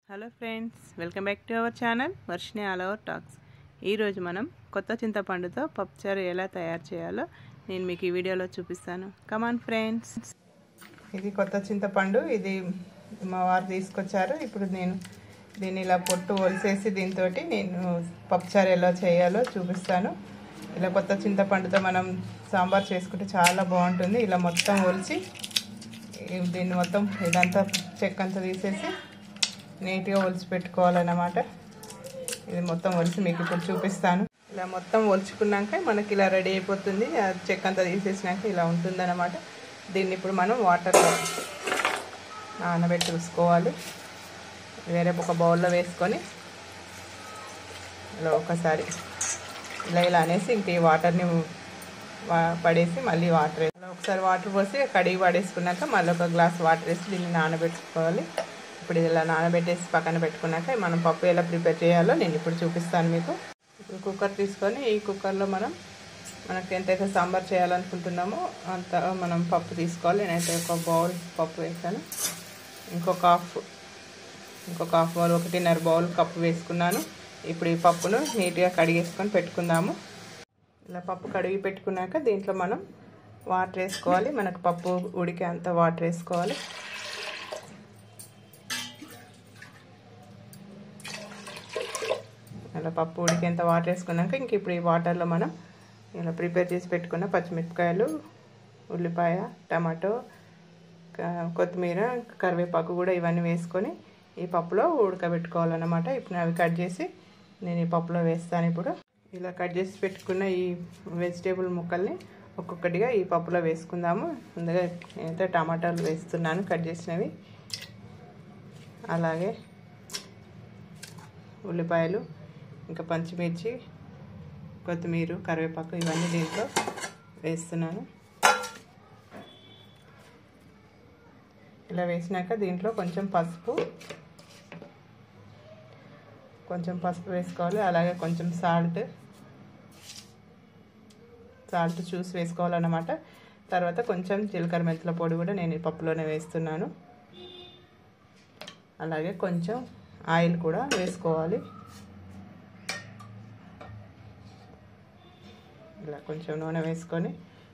hello friends welcome back to our channel Varshini all our talks ఈరోజు మనం కొత్త చింతపండుతో పప్పుచారు ఎలా తయారు చేయాలో నేను మీకు ఈ వీడియోలో చూపిస్తాను కమాన్ ఫ్రెండ్స్ ఇది కొత్త చింతపండు ఇది మా వారు తీసుకొచ్చారు ఇప్పుడు నేను దీన్ని ఇలా పొట్టు ఒలిసేసి దీంతో నేను పప్పుచారు ఎలా చేయాలో చూపిస్తాను ఇలా కొత్త చింతపండుతో మనం సాంబార్ చేసుకుంటే చాలా బాగుంటుంది ఇలా మొత్తం ఒలిచి దీన్ని మొత్తం ఇదంతా చెక్క అంతా తీసేసి నీట్గా ఒలిచి పెట్టుకోవాలన్నమాట ఇది మొత్తం ఒలిచి మీకు ఇప్పుడు చూపిస్తాను ఇలా మొత్తం ఒలుచుకున్నాక మనకి ఇలా రెడీ అయిపోతుంది ఆ చెక్క అంతా తీసేసినాక ఇలా ఉంటుందన్నమాట దీన్ని ఇప్పుడు మనం వాటర్లో నానబెట్టి చూసుకోవాలి వేరే ఒక బౌల్లో వేసుకొని ఇలా ఒకసారి ఇలా ఇలా అనేసి ఇంక ఈ వాటర్ని పడేసి మళ్ళీ వాటర్ వేసి ఒకసారి వాటర్ పోసి కడిగి పడేసుకున్నాక మళ్ళీ ఒక గ్లాస్ వాటర్ వేసి దీన్ని నానబెట్టుకోవాలి ఇప్పుడు ఇలా నానబెట్టేసి పక్కన పెట్టుకున్నాక మనం పప్పు ఎలా ప్రిపేర్ చేయాలో నేను ఇప్పుడు చూపిస్తాను మీకు ఇప్పుడు కుక్కర్ తీసుకొని ఈ కుక్కర్లో మనం మనకి ఎంతైతే సాంబార్ చేయాలనుకుంటున్నామో అంత మనం పప్పు తీసుకోవాలి నేనైతే ఒక బౌల్ పప్పు వేసాను ఇంకొక హాఫ్ ఇంకొక హాఫ్ బౌల్ ఒకటిన్నర బౌల్ కప్పు వేసుకున్నాను ఇప్పుడు ఈ పప్పును నీట్గా కడిగేసుకొని పెట్టుకుందాము ఇలా పప్పు కడిగి పెట్టుకున్నాక దీంట్లో మనం వాటర్ వేసుకోవాలి మనకు పప్పు ఉడికే అంత వాటర్ వేసుకోవాలి ఇలా పప్పు ఉడికేంత వాటర్ వేసుకున్నాక ఇంక ఇప్పుడు ఈ వాటర్లో మనం ఇలా ప్రిపేర్ చేసి పెట్టుకున్న పచ్చిమిరపకాయలు ఉల్లిపాయ టమాటో కొత్తిమీర కరివేపాకు కూడా ఇవన్నీ వేసుకొని ఈ పప్పులో ఉడకబెట్టుకోవాలన్నమాట ఇప్పుడు అవి కట్ చేసి నేను ఈ పప్పులో వేస్తాను ఇప్పుడు ఇలా కట్ చేసి పెట్టుకున్న ఈ వెజిటేబుల్ ముక్కల్ని ఒక్కొక్కటిగా ఈ పప్పులో వేసుకుందాము ముందుగా నేనైతే టమాటాలు వేస్తున్నాను కట్ చేసినవి అలాగే ఉల్లిపాయలు ఇంకా పచ్చిమిర్చి కొత్తిమీర కరివేపాకు ఇవన్నీ దీంట్లో వేస్తున్నాను ఇలా వేసినాక దీంట్లో కొంచెం పసుపు కొంచెం పసుపు వేసుకోవాలి అలాగే కొంచెం సాల్ట్ సాల్ట్ చూసి వేసుకోవాలన్నమాట తర్వాత కొంచెం జీలకర్ర మెంతుల పొడి కూడా నేను ఈ పప్పులోనే వేస్తున్నాను అలాగే కొంచెం ఆయిల్ కూడా వేసుకోవాలి ఇలా కొంచెం నూనె వేసుకొని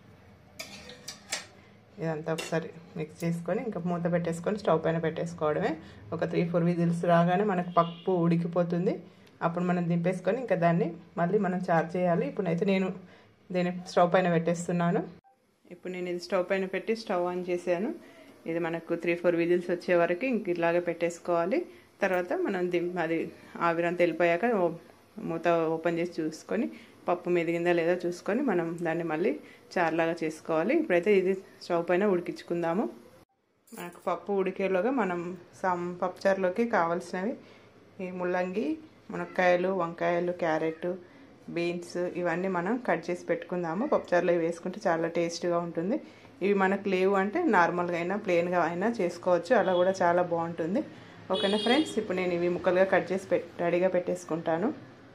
ఇదంతా ఒకసారి మిక్స్ చేసుకొని ఇంకా మూత పెట్టేసుకొని స్టవ్ పైన పెట్టేసుకోవడమే ఒక త్రీ ఫోర్ విజిల్స్ రాగానే మనకు పప్పు ఉడికిపోతుంది అప్పుడు మనం దింపేసుకొని ఇంకా దాన్ని మళ్ళీ మనం చార్జ్ చేయాలి ఇప్పుడైతే నేను దీన్ని స్టవ్ పైన పెట్టేస్తున్నాను ఇప్పుడు నేను ఇది స్టవ్ పైన పెట్టి స్టవ్ ఆన్ చేశాను ఇది మనకు త్రీ ఫోర్ విజిల్స్ వచ్చే వరకు ఇంక ఇలాగే పెట్టేసుకోవాలి తర్వాత మనం దిం అది ఆవిరంతా వెళ్ళిపోయాక మూత ఓపెన్ చేసి చూసుకొని పప్పు మెదిగిందా లేదా చూసుకొని మనం దాన్ని మళ్ళీ చారులాగా చేసుకోవాలి ఇప్పుడైతే ఇది స్టవ్ పైన ఉడికించుకుందాము మనకు పప్పు ఉడికేలోగా మనం సమ్ పప్పుచారులోకి కావాల్సినవి ఈ ముల్లంగి మునక్కాయలు వంకాయలు క్యారెట్ బీన్స్ ఇవన్నీ మనం కట్ చేసి పెట్టుకుందాము పప్పుచారులో వేసుకుంటే చాలా టేస్ట్గా ఉంటుంది ఇవి మనకు లేవు అంటే నార్మల్గా అయినా ప్లెయిన్గా అయినా చేసుకోవచ్చు అలా కూడా చాలా బాగుంటుంది ఓకేనా ఫ్రెండ్స్ ఇప్పుడు నేను ఇవి ముక్కలుగా కట్ చేసి పెట్ రెడీగా పెట్టేసుకుంటాను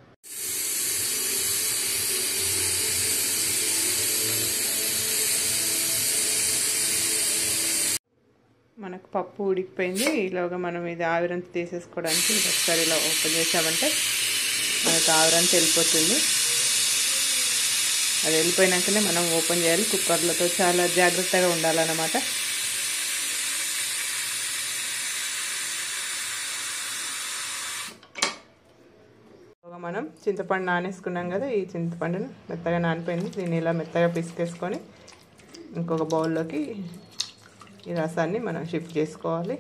మనకు పప్పు ఉడికిపోయింది ఇలాగా మనం ఇది ఆవిరంతా తీసేసుకోవడానికి ఒకసారి ఇలా ఓపెన్ చేసామంటే మనకు ఆవిరంతా వెళ్ళిపోతుంది అది వెళ్ళిపోయినాకనే మనం ఓపెన్ చేయాలి కుక్కర్లతో చాలా జాగ్రత్తగా ఉండాలన్నమాట మనం చింతపండు నానేసుకున్నాం కదా ఈ చింతపండును మెత్తగా నానిపోయింది దీన్ని ఇలా మెత్తగా పిసికేసుకొని ఇంకొక బౌల్లోకి ఈ రసాన్ని మనం షిఫ్ట్ చేసుకోవాలి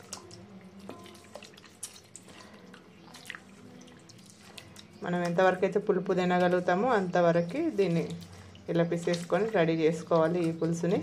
మనం ఎంతవరకు అయితే పులుపు తినగలుగుతామో అంతవరకు దీన్ని ఇలా పిసేసుకొని రెడీ చేసుకోవాలి ఈ పులుసుని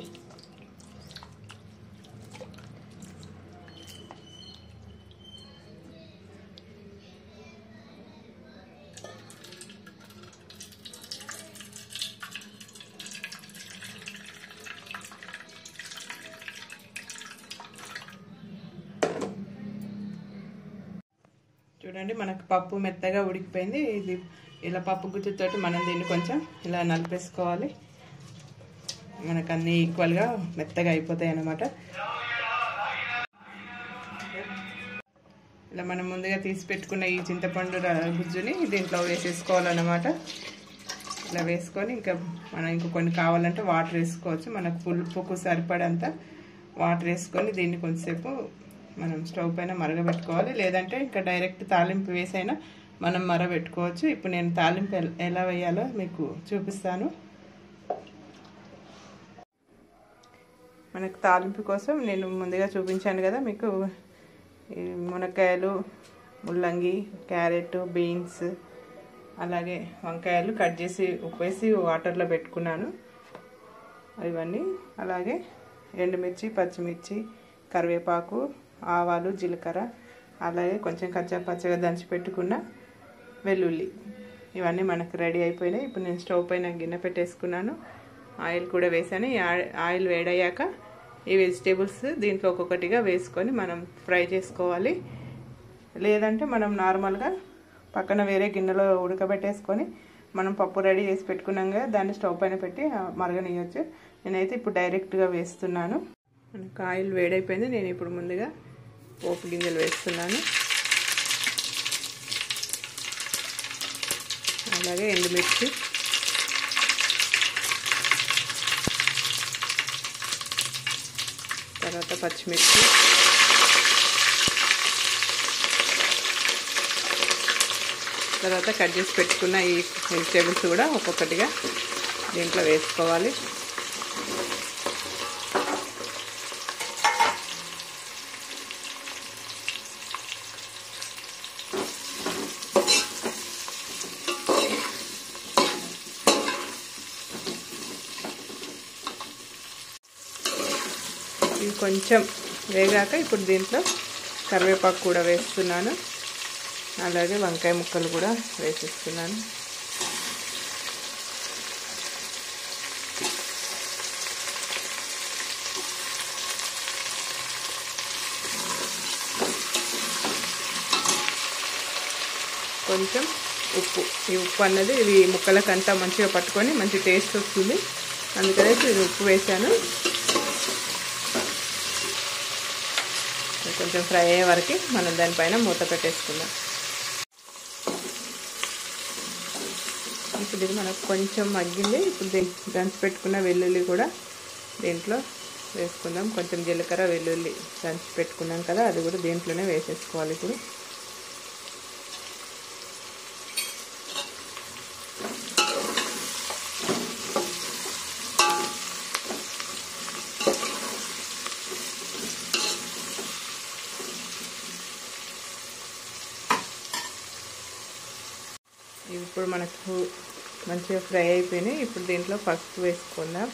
చూడండి మనకు పప్పు మెత్తగా ఉడికిపోయింది ఇది ఇలా పప్పు గుత్తితోటి మనం దీన్ని కొంచెం ఇలా నలిపేసుకోవాలి మనకు అన్నీ ఈక్వల్గా మెత్తగా అయిపోతాయి అన్నమాట ఇలా మనం ముందుగా తీసి పెట్టుకున్న ఈ చింతపండు ర- గుజ్జుని దీంట్లో వేసేసుకోవాలన్నమాట ఇలా వేసుకొని ఇంకా మనం ఇంకా కొన్ని కావాలంటే వాటర్ వేసుకోవచ్చు మనకు పులుపుకు సరిపడంత వాటర్ వేసుకొని దీన్ని కొంచెంసేపు మనం స్టవ్ పైన మరగబెట్టుకోవాలి లేదంటే ఇంకా డైరెక్ట్ తాలింపు వేసైనా మనం మరగబెట్టుకోవచ్చు ఇప్పుడు నేను తాలింపు ఎల్- ఎలా వేయాలో మీకు చూపిస్తాను మనకు తాలింపు కోసం నేను ముందుగా చూపించాను కదా మీకు ఈ మునక్కాయలు ముల్లంగి క్యారెట్ బీన్స్ అలాగే వంకాయలు కట్ చేసి ఉప్పేసి వాటర్లో పెట్టుకున్నాను ఇవన్నీ అలాగే ఎండుమిర్చి పచ్చిమిర్చి కరివేపాకు ఆవాలు జీలకర్ర అలాగే కొంచెం కచ్చా పచ్చగా దంచి పెట్టుకున్న వెల్లుల్లి ఇవన్నీ మనకు రెడీ అయిపోయినాయి ఇప్పుడు నేను స్టవ్ పైన గిన్నె పెట్టేసుకున్నాను ఆయిల్ కూడా వేసాను ఈ ఆయి- ఆయిల్ వేడయ్యాక ఈ వెజిటేబుల్స్ దీంట్లో ఒక్కొక్కటిగా వేసుకొని మనం ఫ్రై చేసుకోవాలి లేదంటే మనం నార్మల్గా పక్కన వేరే గిన్నెలో ఉడకబెట్టేసుకొని మనం పప్పు రెడీ చేసి పెట్టుకున్నాం కదా దాన్ని స్టవ్ పైన పెట్టి ఆ, మరగనియొచ్చు నేనైతే ఇప్పుడు డైరెక్ట్గా వేస్తున్నాను మనకు ఆయిల్ వేడైపోయింది నేను ఇప్పుడు ముందుగా పోపు గింజలు వేస్తున్నాను అలాగే ఎండుమిర్చి తర్వాత పచ్చిమిర్చి తర్వాత కట్ చేసి పెట్టుకున్న ఈ వెజిటేబుల్స్ కూడా ఒక్కొక్కటిగా దీంట్లో వేసుకోవాలి ఇవి కొంచెం వేగాక ఇప్పుడు దీంట్లో కరివేపాకు కూడా వేస్తున్నాను అలాగే వంకాయ ముక్కలు కూడా వేసిస్తున్నాను కొంచెం ఉప్పు ఈ ఉప్పు అన్నది ఇవి ముక్కలకంతా మంచిగా పట్టుకొని మంచి టేస్ట్ వస్తుంది అందుకనేసి ఇది ఉప్పు వేసాను కొంచెం ఫ్రై అయ్యే వరకు మనం దానిపైన మూత పెట్టేసుకుందాం ఇప్పుడు ఇది మనకు కొంచెం మగ్గింది ఇప్పుడు దీ- దంచి పెట్టుకున్న వెల్లుల్లి కూడా దీంట్లో వేసుకుందాం కొంచెం జీలకర్ర వెల్లుల్లి దంచి పెట్టుకున్నాం కదా అది కూడా దీంట్లోనే వేసేసుకోవాలి ఇప్పుడు ఇవి ఇప్పుడు మనకు మంచిగా ఫ్రై అయిపోయినాయి ఇప్పుడు దీంట్లో పసుపు వేసుకుందాం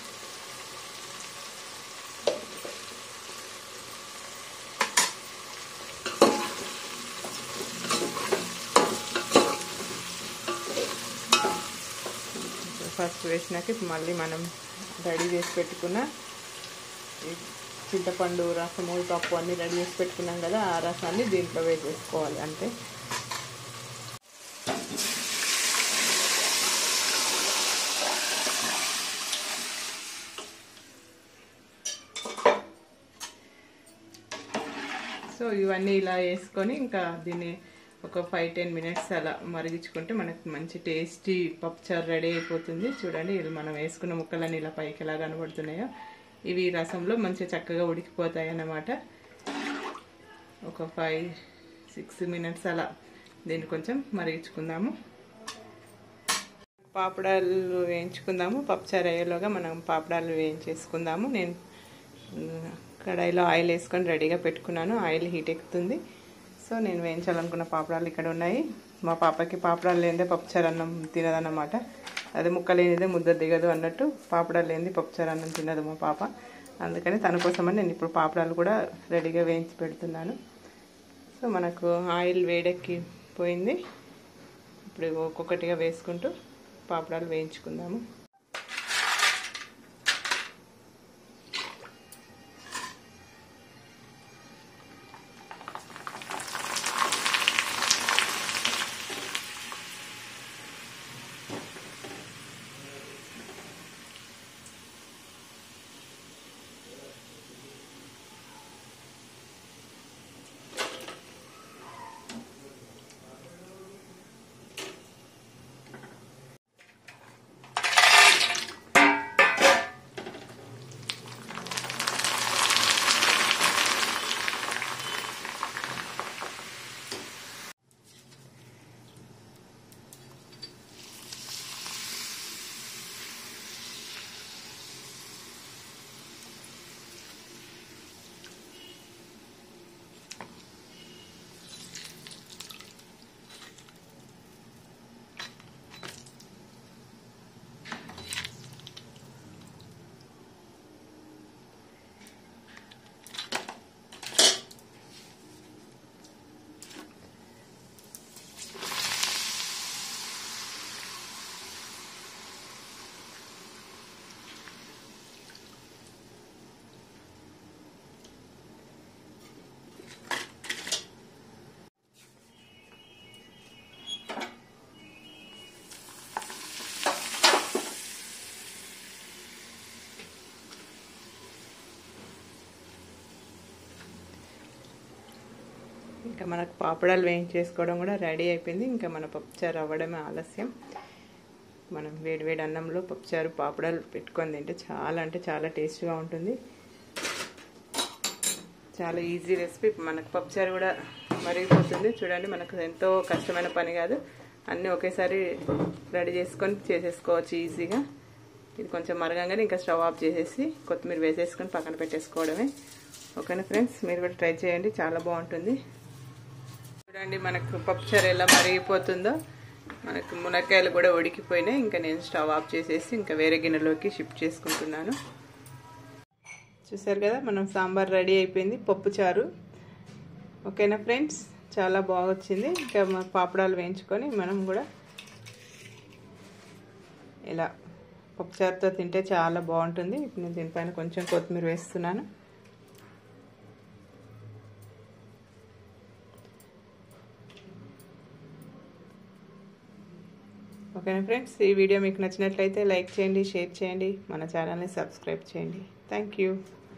పసుపు వేసినాక ఇప్పుడు మళ్ళీ మనం రెడీ చేసి పెట్టుకున్న ఈ చింతపండు రసము పప్పు అన్నీ రెడీ చేసి పెట్టుకున్నాం కదా ఆ రసాన్ని దీంట్లో వేసేసుకోవాలి అంతే సో ఇవన్నీ ఇలా వేసుకొని ఇంకా దీన్ని ఒక ఫైవ్ టెన్ మినిట్స్ అలా మరిగించుకుంటే మనకు మంచి టేస్టీ పప్పుచారు రెడీ అయిపోతుంది చూడండి ఇది మనం వేసుకున్న ముక్కలన్నీ ఇలా పైకి ఎలా కనబడుతున్నాయో ఇవి రసంలో మంచిగా చక్కగా ఉడికిపోతాయి అన్నమాట ఒక ఫైవ్ సిక్స్ మినిట్స్ అలా దీన్ని కొంచెం మరిగించుకుందాము పాపడాలు వేయించుకుందాము పప్పుచారు అయ్యేలోగా మనం పాపడాలు వేయించేసుకుందాము నేను ఉమ్, కడాయిలో ఆయిల్ వేసుకొని రెడీగా పెట్టుకున్నాను ఆయిల్ హీట్ ఎక్కుతుంది సో నేను వేయించాలనుకున్న పాపడాలు ఇక్కడ ఉన్నాయి మా పాపకి పాపడాలు లేనిదే పప్పుచారు అన్నం తినదన్నమాట అదే ముక్క లేనిదే ముద్ద దిగదు అన్నట్టు పాపడాలు లేనిది పప్పుచారు అన్నం తినదు మా పాప అందుకని తన కోసమని నేను ఇప్పుడు పాపడాలు కూడా రెడీగా వేయించి పెడుతున్నాను సో మనకు ఆయిల్ వేడెక్కి పోయింది ఇప్పుడు ఒక్కొక్కటిగా వేసుకుంటూ పాపడాలు వేయించుకుందాము ఇంకా మనకు పాపడాలు వేయించేసుకోవడం కూడా రెడీ అయిపోయింది ఇంకా మన పప్పుచారు అవ్వడమే ఆలస్యం మనం వేడి వేడి అన్నంలో పప్పుచారు పాపడాలు పెట్టుకొని తింటే చాలా అంటే చాలా టేస్ట్గా ఉంటుంది చాలా ఈజీ రెసిపీ మనకు పప్పుచారు కూడా మరిగిపోతుంది చూడండి మనకు ఎంతో కష్టమైన పని కాదు అన్నీ ఒకేసారి రెడీ చేసుకొని చేసేసుకోవచ్చు ఈజీగా ఇది కొంచెం మరగంగానే ఇంకా స్టవ్ ఆఫ్ చేసేసి కొత్తిమీర వేసేసుకొని పక్కన పెట్టేసుకోవడమే ఓకేనా ఫ్రెండ్స్ మీరు కూడా ట్రై చేయండి చాలా బాగుంటుంది చూడండి మనకు పప్పుచారు ఎలా మరిగిపోతుందో మనకు మునక్కాయలు కూడా ఉడికిపోయినాయి ఇంకా నేను స్టవ్ ఆఫ్ చేసేసి ఇంకా వేరే గిన్నెలోకి షిఫ్ట్ చేసుకుంటున్నాను చూసారు కదా మనం సాంబార్ రెడీ అయిపోయింది పప్పు చారు ఓకేనా ఫ్రెండ్స్ చాలా బాగా వచ్చింది ఇంకా పాపడాలు వేయించుకొని మనం కూడా ఇలా పప్పుచారుతో తింటే చాలా బాగుంటుంది ఇప్పుడు నేను దీనిపైన కొంచెం కొత్తిమీర వేస్తున్నాను ఓకేనా ఫ్రెండ్స్ ఈ వీడియో మీకు నచ్చినట్లయితే లైక్ చేయండి షేర్ చేయండి మన ఛానల్ని సబ్స్క్రైబ్ చేయండి థ్యాంక్ యూ